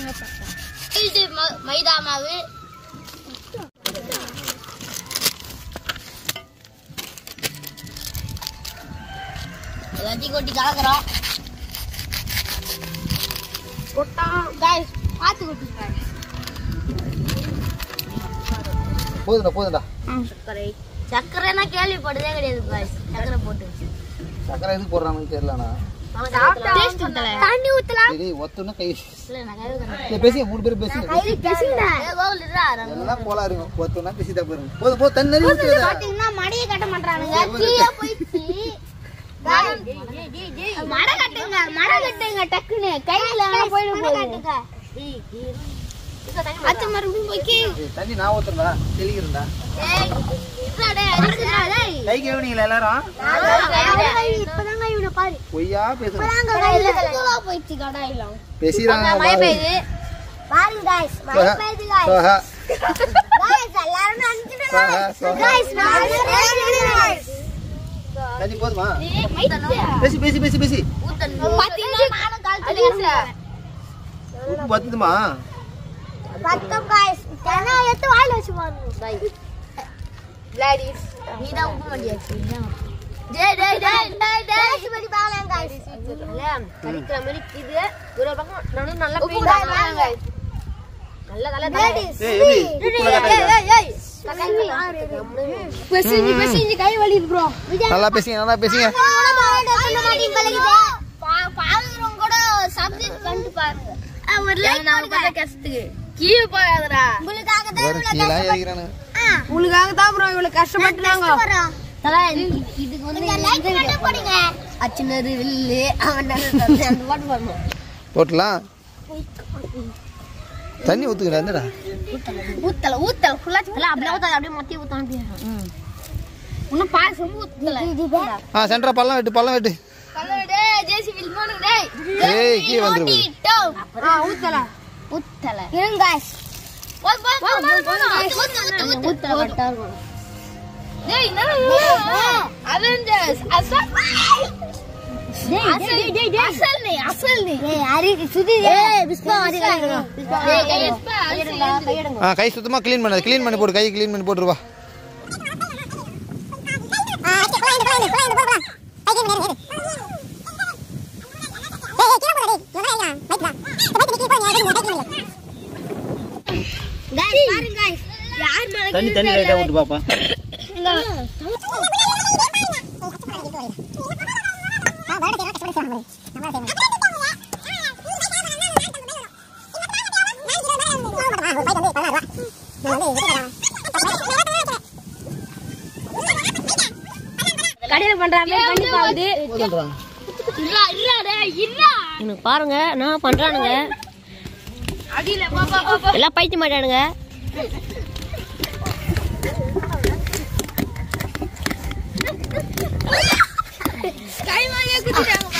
இது ம- மைதா மாவு எல்லாத்தையும் கொட்டி கலக்குறோம் கொட்டோம் guys, பார்த்து கொட்டுங்க போதுடா போதுடா சர்க்கரை சர்க்கரைனா கேள்விப்பட்டதே கிடையாது guys. சர்க்கரை போட்டு சக்கரை எதுக்கு போடுறாங்கன்னு தெரியலண்ணா டேஸ்ட் ஊத்தல தண்ணி ஊத்தலாம் டேய் ஒத்துனா கை இல்ல நான் கை ஊத்தறேன் இல்லை பேசிங்க மூணு பேரும் பேசுங்க கையில பேசுடா ஏ கோவில் இருடா எல்லாம் போலா இருக்கும் ஒத்துனா பேசிட்டா போயிருங்க போதும் போதும் தண்ணி நிறைய ஊற்றுதா பாத்தீங்கன்னா மடையை கட்ட மாட்டானுங்க கீழே போயிடுச்சு மடை கட்டுங்க மடை கட்டுங்க டக்குன்னு கையில போயிடும் போது அத்த மறுபடியும் போய்க்கு தண்ணி நான் ஊத்துறா தெளிக்கிறேன்டா ஏய் இருடா டேய் இருக்குடா டேய் கை கழுவுனீங்களா எல்லாரும் இப்பதான் கை விட பாரு பொய்யா பேசுறேன் இப்பதான் கையில தூளா போயிடுச்சு கடாயில பேசிடுறாங்க மழை பெய்யுது பாருங்க गाइस மழை பெய்யுது गाइस சோஹா गाइस எல்லாரும் நினைச்சிட்டு சோஹா சோஹா गाइस மழை பெய்யுது गाइस தண்ணி போதுமா ஏய் மைதா பேசி பேசி பேசி பேசி பாத்தீங்கன்னா நானும் கால்த்துல உப்பு பத்துமா பத்தம் गाइस தெனா எடுத்து வாயில வச்சு பாருங்க லேடிஸ் நீ தான் உப்பு மண்டியாச்சு டேய் டேய் டேய் டேய் டேய் படி பாக்கலாம் गाइस கறிக்கிற மாதிரி இது ஒரு பக்கம் நடு நல்லா பெய்யுது गाइस நல்ல நல்ல லேடிஸ் ஏய் எப்படி உப்புல கட்டாதீங்க. பெசிஞ்சு பெசிஞ்சு கை வலி ப்ரோ நல்லா பேசிங்க நல்லா பேசிங்க பாக்குறவங்க கூட சப்ஜெக்ட் கண்டு பாருங்க ஒரு லைக் பண்ணுங்க கஷ்டத்துக்கு கீழே போயாதடா உங்களுக்காக தான் வேற கீழே ஏறிக்கிறானுங்க உங்களுக்காக தான் ப்ரோ இவ்வளவு கஷ்டப்பட்டு நாங்க தல இதுக்கு வந்து லைக் பண்ண போடுங்க அச்சுனரு வில்லு அவன் அந்த பாட்டு பாடணும் போட்டலாம் தண்ணி ஊத்துக்கிறா என்னடா ஊத்தல ஊத்தல ஃபுல்லா இல்ல அப்படியே ஊத்தாத அப்படியே மொத்தி ஊத்தணும் இன்னும் பாசம் ஊத்தல ஆ சென்டரா பள்ளம் வெட்டு பள்ளம் வெட்டு கல்லடே ஜேசிபி போனுங்க டேய் ஏய் கீழே வந்துரு ஆ ஊத்தல ஊத்தல இருங்க गाइस போய் போய் போய் போய் ஊத்த ஊத்த ஊத்த கரெக்ட்டா இருக்கும் டேய் என்ன அவெஞ்சர்ஸ் அசல் டேய் டேய் டேய் அசல் நீ அசல் நீ டேய் யாரி சுதி டேய் பிஸ்பா வாடி கலங்க டேய் பிஸ்பா கையெடுங்க கையெடுங்க ஆ கை சுத்தமாக க்ளீன் பண்ணு க்ளீன் பண்ணி போடு கை க்ளீன் பண்ணி போட்டுருவா गाइस பாருங்க गाइस யார் மேல தண்ணி தண்ணி லைட்டாக விட்டு பாப்பா கடையில பண்ற மாதிரி பண்ணி பாக்குது போதுன்றான் இல்ல இல்ல டேய் இல்ல எனக்கு பாருங்க நான் பண்றானுங்க அடியில பா பா பா, பா எல்லாம் பைத்திய மாட்டானுங்க கை வாங்க குத்திட்டாங்க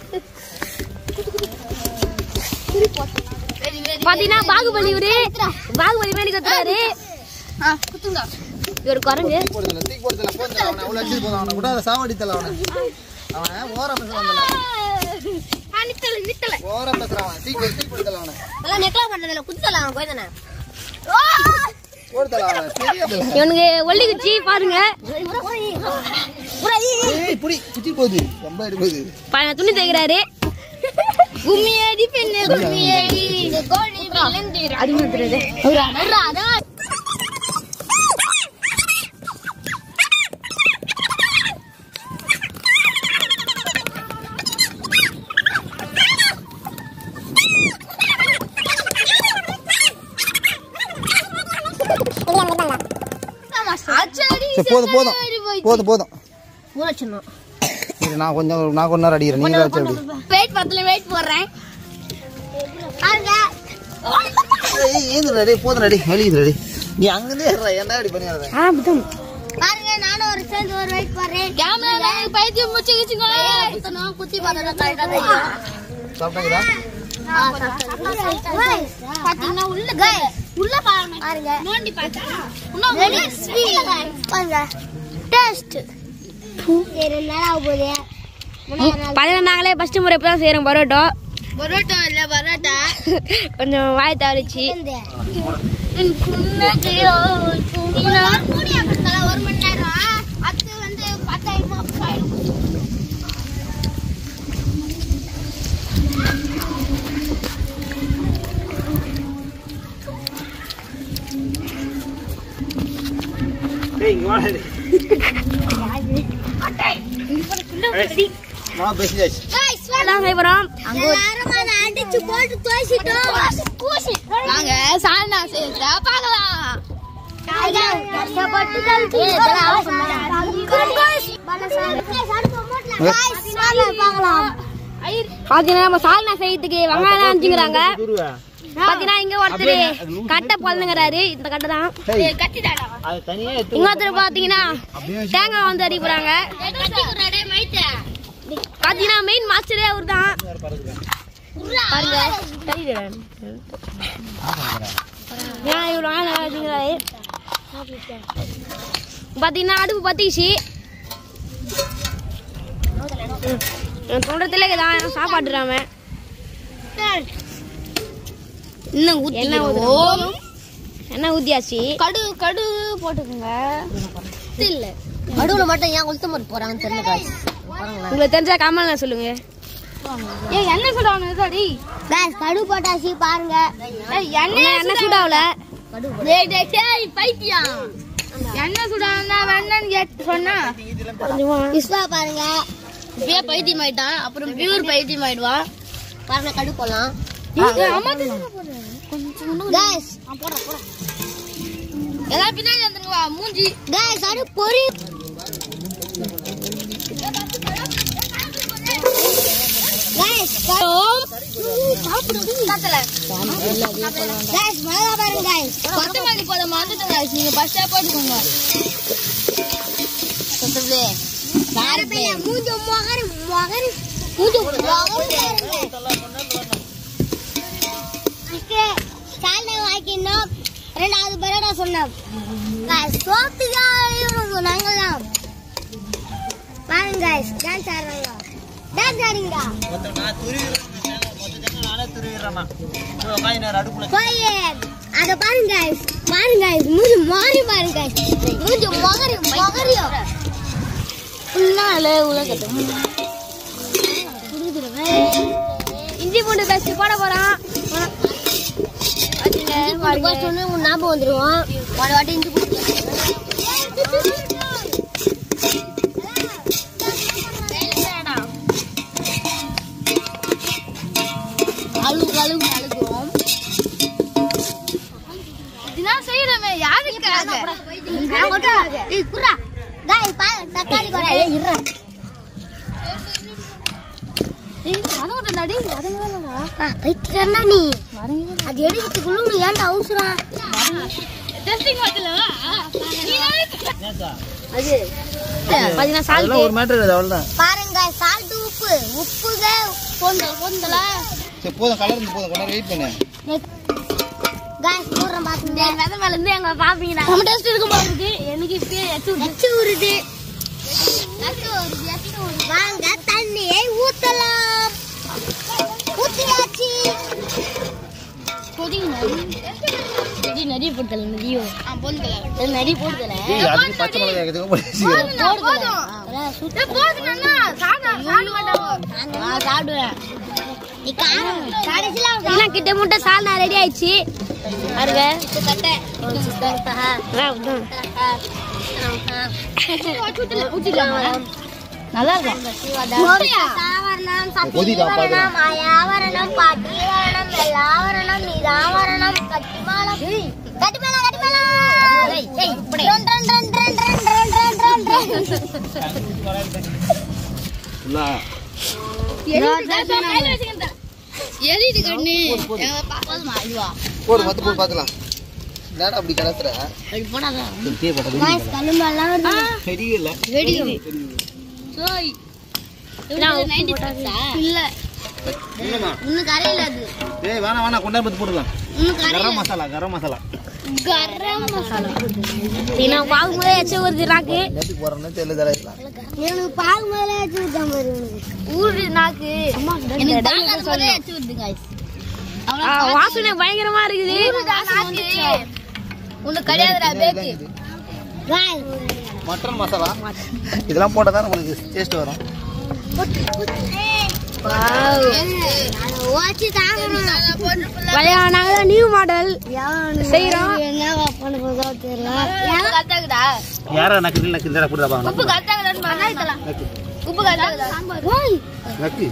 பாத்தீங்கன்னா பாகுபலி இவரு பாகுபலி மாதிரி கத்துறாரு ஆ குத்துங்க இவர் குரங்கு தூக்கி போடுதல தூக்கி போடுதல போதுல அவனை அவ்வளோ அடிச்சு போதும் அவனை விடாத சாவடித்தல அவனை அவன் ஓரம் பேச வந்தல ஆ நித்தல நித்தல ஓரம் பேசுறான் அவன் தூக்கி தூக்கி போடுதல அவனை எல்லாம் நெக்லா பண்றதுல குத்தல அவன் போய் தானே போடுதல அவனை தெரியாதுல இவனுக்கு ஒல்லி குச்சி பாருங்க ஏய் புடி குச்சி போகுது ரொம்ப அடி போகுது ப- துணி தைக்கிறாரு கும்மியடி பெண்ணு கும்மியடி கோழி விழுந்திரா அடிமுத்துறது அதான் அச்சடி சரி போதும் போதும் போதும் போதும் ஊற வச்சிடணும் சரி நான் கொஞ்சம் நான் கொஞ்ச நேரம் அடிக்கிறேன் நீங்க வச்சு அடி வெயிட் பத்துல வெயிட் போடுறேன் பாருங்க ஏய் ஏந்து ரெடி போதும் ரெடி வெளியுது ரெடி நீ அங்கிருந்தே ஏறுறா என்ன அடி பண்ணிடுறேன் பாருங்க நானும் ஒரு சேர்ந்து ஒரு வெயிட் போடுறேன் கேமரா பைத்தியம் முச்சி கிச்சுங்க குத்தணும் குத்தி பார்த்தா கரெக்டா தெரியும் சாப்பிட்டாங்களா பாத்தீங்கன்னா உள்ள உள்ள பாருங்க நோண்டி பார்த்தா இன்னும் பாருங்க டேஸ்ட் ரெண்டு நாள் ஆக போகுது பதினொன்று நாங்களே ஃபர்ஸ்ட் முறை இப்போ தான் செய்கிறோம் பரோட்டோ பரோட்டா இல்ல பரோட்டா கொஞ்சம் வாய் தவறிச்சு ஒரு மணி நேரம் அது வந்து பத்தாயிரம் ஆயிடும் டேய் இங்க வா டேய். நான் பேசியாச்சு எல்லாம் செய்யறோம் அடிச்சு போட்டு தோசிட்டோம் நாங்க சால்னா செய்யறத பார்க்கலாம் கஷ்டப்பட்டு பார்க்கலாம் பாத்தீங்கன்னா நம்ம சால்னா செய்யறதுக்கு வெங்காயம் அஞ்சுங்கிறாங்க துருவா பாத்தீங்கன்னா இங்க ஒருத்தர் கட்டை பொழந்துங்கிறாரு இந்த கட்டை தான் அது தனியா எடுத்து இன்னொருத்தர் பாத்தீங்கன்னா தேங்காய் வந்து அடி போறாங்க பாத்தீங்கன்னா மெயின் மாஸ்டரே அவர் தான் பாருங்க தெரியுது. ஏன் இவ்வளவு நேரம் அடிக்கிறாரு? பாத்தீங்கன்னா அடுப்பு பத்திச்சு சொல்றதுல தான் சாப்பாடுறாம இன்னும் என்ன ஊத்துவோம் என்ன ஊத்தியாச்சு கடு கடு போட்டுக்கோங்க இல்ல கடுவுல மட்டும் ஏன் உளுத்த மாதிரி போறாங்கன்னு தெரியல guys. பாருங்களேன் உங்களுக்கு தெரிஞ்சா கமல்ல சொல்லுங்க ஏய் என்ன சுடாவணும் இதுடி गाइस கடு போட்டாச்சு பாருங்க ஏய் என்ன என்ன சூடாவல டேய் டேய் டேய் பைத்தியம் என்ன சுடாவனா வேணான்னு கேட்டு சொன்னா கொஞ்சமா விஸ்வா பாருங்க இப்பயே பைத்தியம் ஆயிட்டான் அப்புறம் பியூர் பைத்தியம் ஆயிடுவான் பாருங்க கடு போலாம் गाइस எல்லாம் பின்னாடி வந்துருங்க மூஞ்சி गाइस அடு பொரி गाइस சாப்பிடுங்க गाइस மழை பாருங்க गाइस கொத்தமல்லி போத மறந்துட்டோம் गाइस நீங்க பஸ்டா போட்டுக்கோங்க சொல்லுது பாருங்க மூஞ்ச மொகரி மொகரி மூஞ்ச மொகரி சாலை வாக்கினோம் ரெண்டாவது பரோடா சொன்னோம் சோத்துக்கா நாங்களாம் பாருங்க guys, டான்ஸ் ஆடுறாங்க டான்ஸ் ஆடுங்க நான் துருவிடுறேன் மொத்தம் நானே துருவிடுறேம்மா உட்காந்து நேரம் அடுப்புல போய் அத பாருங்க guys. பாருங்க guys. மூஞ்சி மாறி பாருங்க guys. மூஞ்சி மொகரி மொகரியோ புண்ணால உலகட்டும் இஞ்சி பூண்டு பேஸ்ட் போட போறோம் பாத்தீங்க, பாருங்க. சொன்ன உங்க ஞாபகம் வந்துருவோம் ஒரு வாட்டி இஞ்சி போட்டு அழுகு அழுகு அழுகுறோம் இதுதான் செய்யறமே யாருக்காக ஏய் குர்ரா டேய் பா தக்காளி கொடை ஏய் இருடா ஆ, பைத்தியக்காரனா நீ அது எடுக்கிறதுக்குள்ள நீ ஏன்டா அவசரம் பாத்தீங்கன்னா சால்ட் அதெல்லாம் ஒரு மேட்டர் இல்லை அவ்வளோதான் பாருங்க சால்ட் உப்பு உப்புக பொந்தல் பொந்தல சரி போதும் கலர் போதும் கொஞ்சம் வெயிட் பண்ணு காய்ஸ் போடுறேன் பாத்துங்க விதை மேல இருந்து எங்க பாப்பீங்கன்னா நம்ம டேஸ்ட் இருக்கும் போல இருக்கு எனக்கு இப்பயே எச்சு எச்சு உருது வாங்க தண்ணியை ஊத்தலாம் ஊத்தியாச்சு நிறைய நிறைய போட்டல நிறைய நிறைய போட்டல ஏய் அதுக்கு பச்சை மிளகாய் எதுவும் போட்டு சாப்பிடுவேன் நீ காரம் கடைசியில எல்லாம் கிட்ட முட்டை சால்னா ரெடி ஆயிடுச்சு பாருங்க நல்லா இருக்கும் சாவரணம் கொதிக்கா, சத்தியவரணம் அயாவரணம் பாட்டியவரணம் எல்லாவரணம் நிதாவரணம் கட்டிமாலம் கட்டிமேளம் கட்டிமேளம் run, run, run, run, run, run, run, run, run. ஃபுல்லா எரியுது கண்ணு போடு மத்து போட்டு பார்க்கலாம் என்னடா அப்படி கலத்துற போடாதான் டீ போட்டது Guys, கல்லுமெல்லாம் வருது. தெரியல இல்ல இல்லம்மா இன்னும் கரையில அது ஏய் வேணாம் வேணாம் கொண்டா பத்து போட்டுக்கலாம் இன்னும் கரையில கரம் மசாலா கரம் மசாலா கரம் மசாலா நான் பார்க்கும்போதே எச்ச வருது நாக்கு நேற்றுக்கு போறோம்னு தெரியல தர எனக்கு பால் மேலே ஏற்றி விட்டான் பாரு உனக்கு ஊரு நாக்கு எனக்கு தாங்காத போதே ஏற்றி விட்டு guys. ஆ, வாசனை பயங்கரமா இருக்குது உனக்கு கிடையாதுடா பேக்கு guys, மட்டன் மசாலா இதெல்லாம் போட்டால் தான் உங்களுக்கு டேஸ்ட் வரும் ஓச்சி தாங்கணும். பழைய நாங்க நியூ மாடல் செய்றோம். என்ன பண்ண போதோ தெரியல யாரா நக்கு நக்கு இந்த போட்டு பாருங்க உப்பு காட்டாதா ஓய், நக்கு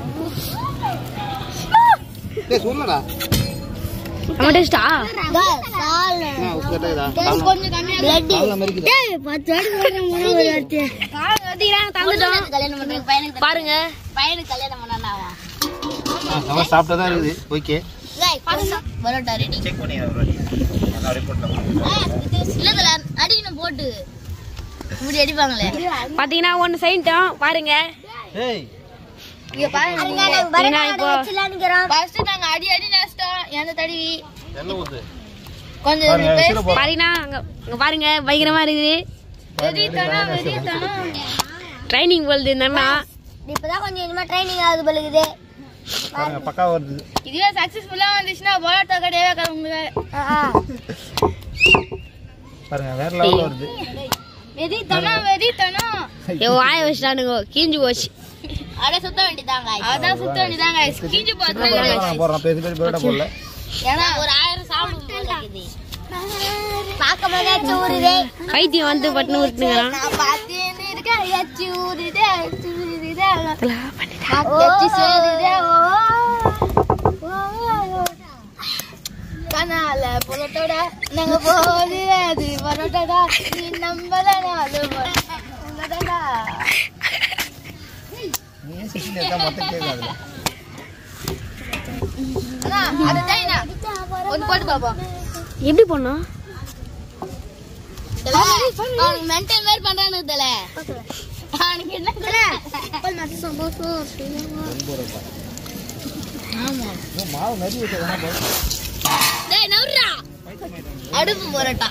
டேய் சொல்லடா நம்ம டேஸ்டா guys, சாலு. ஆ உப்பு கட்டாதா Blood. கால்ல மறிக்குதா டேய், பத்து வாட்டி சொல்றேன், மூணு வாட்டி. தந்துட்டோம் பாருங்க பையனுக்கு கல்யாணம் பண்ணானா அவன் சாப்பிட்டா தான் இருக்குது ஓகே பரோட்டா ரெடி செக் பண்ணி ஒரு வாட்டி நான் அப்படியே போட்டுலாம் இல்லதுல அடிக்கணும் போட்டு இப்படி அடிப்பாங்களே பாத்தீங்கன்னா ஒண்ணு செய்யிட்டோம் பாருங்க ஏய் இங்க பாருங்க பாத்தீங்கன்னா இப்போ ஃபர்ஸ்ட் நாங்க அடி அடி நேசிட்டோம் எந்த தடவி எண்ணெய் ஊத்து கொஞ்சம் பாருங்க சீரோ போ பாத்தீங்கன்னா அங்க அங்க பாருங்க பயங்கரமா இருக்குது வெறித்தனம் வெறித்தனம் ட்ரைனிங் போகுது இந்த அண்ணா இப்பதான் கொஞ்சம் இனிமே ட்ரைனிங் ஆகுது பழுகுது பாருங்க பக்கா வருது இதுவே சக்சஸ்ஃபுல்லா வந்துச்சுன்னா பரோட்டா கடையவே கிளம்புங்க பாருங்க வேற லெவல்ல வருது வெறித்தனம் வெறித்தனம் என் வாய வச்சுட்டானுங்க கீஞ்சு போச்சு அட சுத்த வேண்டியதாங்க அதான் சுத்த வேண்டியதாங்க கீஞ்சு நான் போடுறேன் பேசி பேசி போயிட்டா போடல ஏன்னா ஒரு ஆயிரம் சாப்பிடும் பார்க்க போதே ஊறுதே பைத்தியம் வந்து பட்டுன்னு விட்டுங்கிறான் நான் பார்த்தேன்னு இருக்கேன் எச்சி ஊறுதே எச்சி ஊறுதே எச்சி சேருதே ஓ கனால பரோட்டோட நாங்க போது அது பரோட்டோடா நீ நம்பல நாலு பரோட்டோடா நீ சிசிலி இருக்கா மொத்தம் கேட்காதுல அது டைனா ஒன்று போட்டு பாப்போம் எப்படி பண்ணோம் அவனுக்கு மென்டல் மாதிரி பண்றானு தல அவனுக்கு என்ன தல ஆமா மாவு நிறைய வச்சா டேய் நவுறா அடுப்பு பரோட்டா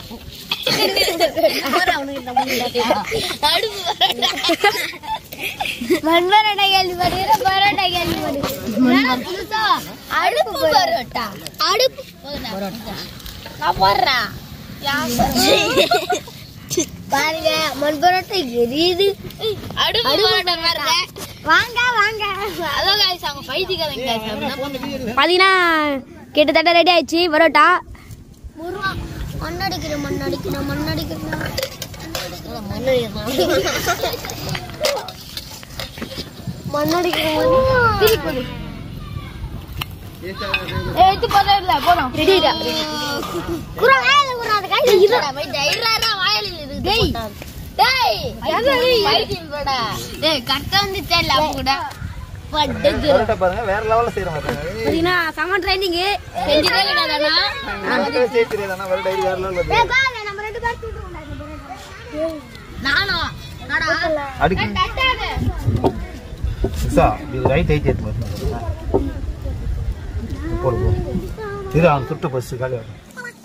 அடுப்பு பரோட்டா மண்பரோட்டா கேள்வி படுகிற பரோட்டா கேள்வி படுகிற அடுப்பு பரோட்டா அடுப்பு பரோட்டா நான் போடுறேன் பாருங்க மண் பரோட்டா எரியுது அடுப்பு பரோட்டா பாருங்க வாங்க வாங்க அதான் guys, அவங்க பைத்தியக்காரங்க guys. அப்படின்னா பண்ணுங்க. பாத்தீங்கன்னா கிட்டத்தட்ட ரெடி ஆயிடுச்சு பரோட்டா முருகா மண்ணடிக்கிற மண்ணடிக்கிற மண்ணடிக்கிற மண்ணடிக்கிற எடுத்து போதா இல்ல போறோம் ரெடிடா குறா வாயில குறா அந்த கையில இருடா வை தைரரா வாயில இருக்கு டேய் டேய் பைத்தியம் போடா டேய் கரெக்டா வந்து தெரியல அப்ப கூட படுது பரோட்டா பாருங்க வேற லெவல்ல செய்யற மாதிரி பாத்தீங்கன்னா செம ட்ரைனிங் செஞ்சுட்டே கிடையாதானா நமக்கு செய்ய தெரியாதானா வேற டைரி வேற லெவல்ல வருது நம்ம ரெண்டு பேரும் நானும் நாடா அடிக்கு தட்டாத மிஸ்ஸா இது ரைட் ஐட் எடுத்து போடு போடு இரு அவன் சுட்டு பஸ் காலி ஆகும்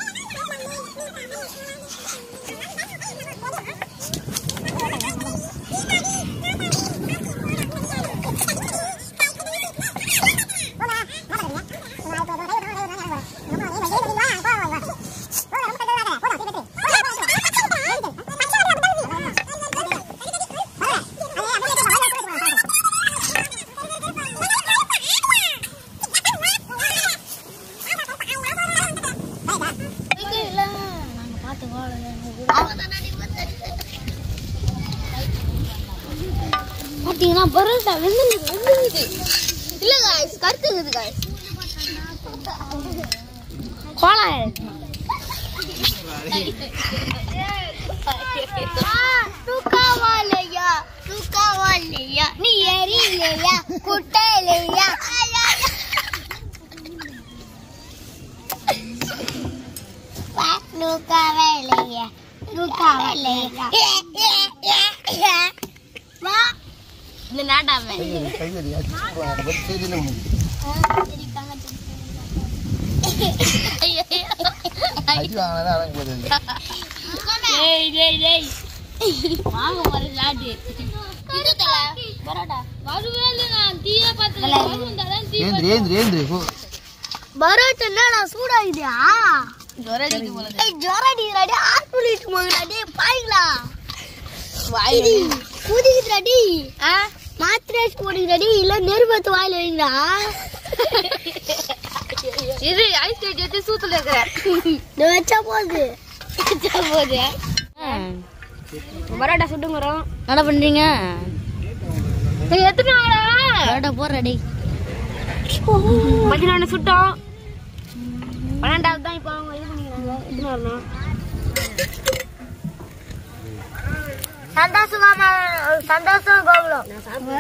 பாத்தீங்கன்னா பரோட்டா வெந்துது வெந்துது இல்ல காய்ஸ் கருத்துக்குது காய்ஸ் கோலா தூக்காவாலையா தூக்காவாலையா நீ எரியலையா குட்டையிலையா தூக்காவேலையா தூக்காவேலையா வா இந்த நாட்டாம கை வலி அடிச்சு செய்தியில உனக்கு அடி வாங்கினதான் அடங்க போகுது டேய் டேய் டேய் வாங்க ஒரு லாட்டு ஏந்திரி ஏந்திரி ஏந்திரி போ பரோட்டா என்னடா சூடாகுதியா ஏய் ஜோரம் அடிக்கிறாடி ஆறு புள்ளிட்டு போகிறாடி பாய்ங்களா குதிக்குதுடாடி மாத்திரை போடுகிறாடி இல்ல நெருப்பத்து வாயில வைங்களா இது ஐஸ் கட்டி வச்சு சூத்துல இருக்கிறேன் நான் வச்சா போகுது போகுது பரோட்டா சுட்டுங்கிறோம் என்ன பண்றீங்க எத்தனை பரோட்டா போடுறடி பதினொன்று சுட்டோம் பன்னெண்டாவது தான் இப்போ அவங்க இது பண்ணிக்கிறாங்க எத்தனை வரணும் சந்தோஷமா சந்தோஷம் கோகுலம்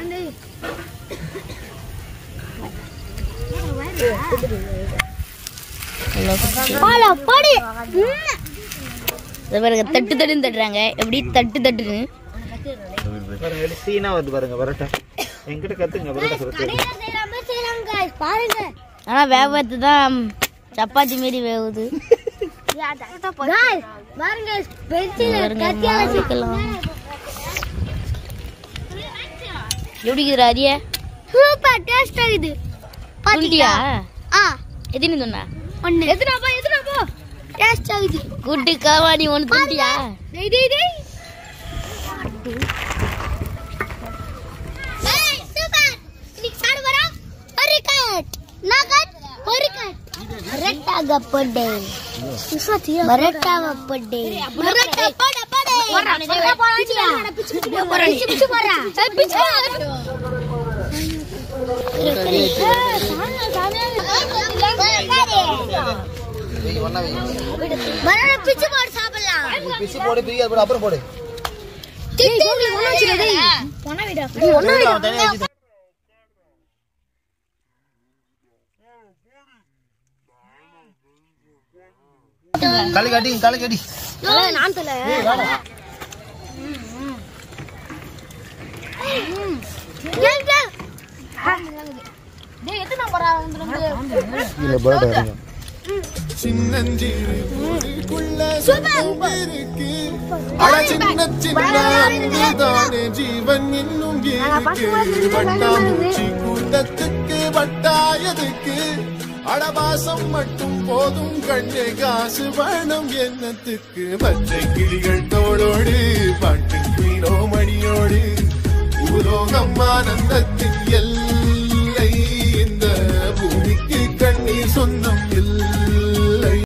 போல போடி இதை பாருங்க தட்டு தட்டுன்னு தட்டுறாங்க எப்படி தட்டு தட்டுன்னு பாருங்க சீனா வருது பாருங்க பரோட்டா என்கிட்ட கத்துங்க பரோட்டா சுரத்து கடையில செய்யற மாதிரி செய்யறாங்க guys. பாருங்க ஆனா வேகத்து தான் சப்பாத்தி மாரி வேகுது Guys, பாருங்க பென்சில் கத்தியால வச்சுக்கலாம் எப்படி இருக்குதுடா அரிய சூப்பர் டேஸ்ட் ஆகுது துண்டியா ஆ எத்தனை சொன்னா ஒண்ணு எதுனாப்பா எதுனாப்பா டேஸ்ட் ஆகுது கூட்டு காவாடி ஒன்று துண்டியா டேய் டேய் டேய் ஏய் சூப்பர் இன்னைக்கு சாடு வரா ஒரு கட் நான் கட் ஒரு கட் பரோட்டாக போடு பரோட்டாவை போடு பரோட்டா போடு போடு பரோட்டா போடு பிச்சு பிச்சு போறா பிச்சு பிச்சு போறா பிச்சு வெய், ஒண்ணா வெய். பரோட்டா பிச்சு போடு சாப்பிடலாம் நீ பிசி போடு பிரியாது போடு அப்புறம் போடு டேய் கோகுல ஒண்ணு வச்சிரு டேய் ஒண்ணா விடா அவன் தனியா வச்சு களி கட்டி களி கட்டி நான் சொல்ல டேய் எத்தனை போறா இல்ல பரோட்டா இறங்க சின்னஞ்சிறு பூவுக்குள்ள சுகம் இருக்கு அட சின்ன சின்ன அன்புதானே ஜீவன் இன்னும் இருக்கு வட்டாமூச்சி கூட்டத்துக்கு வட்டாயதுக்கு அடவாசம் மட்டும் போதும் கண்ணே காசு வேணும் என்னத்துக்கு பச்சை கிளிகள் தோளோடு பாட்டு குயிலோ மணியோடு பூலோகம் ஆனந்தத்தின் எல்லை இந்த பூமிக்கு கண்ணீர் சொந்தம் இல்லை